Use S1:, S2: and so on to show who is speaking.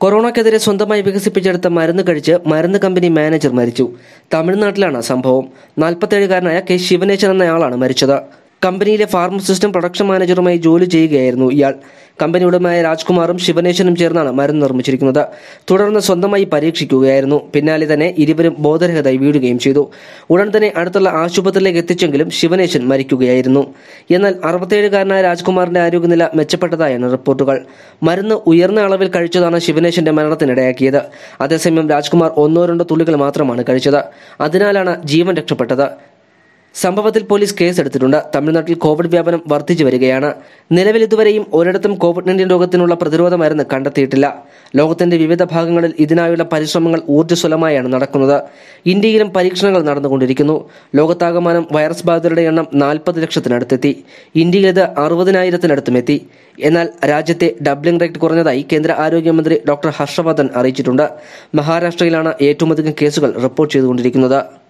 S1: കൊറോണക്കെതിരെ സ്വന്തമായി വികസിപ്പിച്ചെടുത്ത മരുന്ന് കഴിച്ച് മരുന്ന് കമ്പനി മാനേജർ മരിച്ചു തമിഴ്നാട്ടിലാണ് സംഭവം നാൽപ്പത്തേഴുകാരനായ കെ ശിവനേശൻ എന്നയാളാണ് മരിച്ചത് കമ്പനിയിലെ ഫാർമസിസ്റ്റും പ്രൊഡക്ഷൻ മാനേജറുമായി ജോലി ചെയ്യുകയായിരുന്നു ഇയാൾ കമ്പനി ഉടമയായ രാജ്കുമാറും ശിവനേശനും ചേർന്നാണ് മരുന്ന് നിർമ്മിച്ചിരിക്കുന്നത് തുടർന്ന് സ്വന്തമായി പരീക്ഷിക്കുകയായിരുന്നു പിന്നാലെ തന്നെ ഇരുവരും ബോധരഹിതമായി വീഴുകയും ചെയ്തു ഉടൻ തന്നെ അടുത്തുള്ള ആശുപത്രിയിലേക്ക് എത്തിച്ചെങ്കിലും ശിവനേശൻ മരിക്കുകയായിരുന്നു എന്നാൽ അറുപത്തേഴുകാരനായ രാജ്കുമാറിന്റെ ആരോഗ്യനില മെച്ചപ്പെട്ടതായാണ് റിപ്പോർട്ടുകൾ മരുന്ന് ഉയർന്ന അളവിൽ കഴിച്ചതാണ് ശിവനേശന്റെ മരണത്തിനിടയാക്കിയത് അതേസമയം രാജ്കുമാർ ഒന്നോ രണ്ടോ തുള്ളികൾ മാത്രമാണ് കഴിച്ചത് അതിനാലാണ് ജീവൻ രക്ഷപ്പെട്ടത് സംഭവത്തിൽ പോലീസ് കേസെടുത്തിട്ടുണ്ട് തമിഴ്നാട്ടിൽ കോവിഡ് വ്യാപനം വർദ്ധിച്ചു വരികയാണ് നിലവിൽ ഇതുവരെയും ഒരിടത്തും കോവിഡ് നയൻറ്റീൻ രോഗത്തിനുള്ള പ്രതിരോധ മരുന്ന് കണ്ടെത്തിയിട്ടില്ല ലോകത്തിന്റെ വിവിധ ഭാഗങ്ങളിൽ ഇതിനായുള്ള പരിശ്രമങ്ങൾ ഊർജ്ജസ്വലമായാണ് നടക്കുന്നത് ഇന്ത്യയിലും പരീക്ഷണങ്ങൾ നടന്നുകൊണ്ടിരിക്കുന്നു ലോകത്താകമാനം വൈറസ് ബാധിതരുടെ എണ്ണം നാൽപ്പത് ലക്ഷത്തിനടുത്തെത്തി ഇന്ത്യയിൽ ഇത് അറുപതിനായിരത്തിനടുത്തും എത്തി എന്നാൽ രാജ്യത്തെ ഡബ്ലിംഗ് റേറ്റ് കുറഞ്ഞതായി കേന്ദ്ര ആരോഗ്യമന്ത്രി ഡോക്ടർ ഹർഷവർദ്ധൻ അറിയിച്ചിട്ടുണ്ട് മഹാരാഷ്ട്രയിലാണ് ഏറ്റവും അധികം കേസുകൾ റിപ്പോർട്ട് ചെയ്തുകൊണ്ടിരിക്കുന്നത്